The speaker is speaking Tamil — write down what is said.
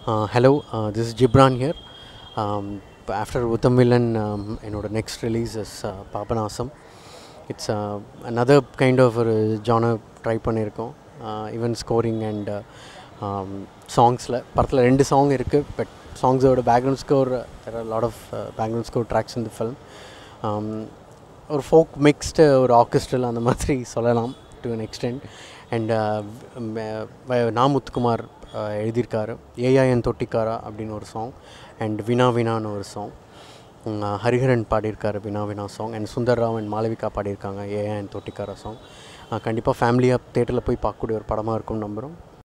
Uh, hello, uh, this is Gibran here. Um, after Uttam Villain, um, என்னோட next release is Papanasam it's another kind of ஒரு ஜானர் ட்ரை பண்ணியிருக்கோம் ஈவன் ஸ்கோரிங் அண்ட் சாங்ஸில் படத்தில் ரெண்டு சாங் இருக்குது பட் சாங்ஸோட background score there are lot of background score tracks இந்த ஃபில்ம் ஒரு ஃபோக் மிக்ஸ்டு ஒரு ஆர்கெஸ்ட்ரல் அந்த மாதிரி சொல்லலாம் to an extent and Na Muthukumar uh, எழுதியிருக்காரு ஏஐஎன் தொட்டிக்காரா அப்படின்னு ஒரு சாங் அண்ட் வினா வினான்னு ஒரு சாங் ஹரிஹரன் பாடியிருக்காரு வினா வினா song and Sundarrao and Malavika பாடியிருக்காங்க ஏஐஎன் தொட்டிக்காரா சாங் கண்டிப்பாக ஃபேமிலியாக தேட்டரில் போய் பார்க்கக்கூடிய ஒரு படமாக இருக்கும்னு நம்புகிறோம்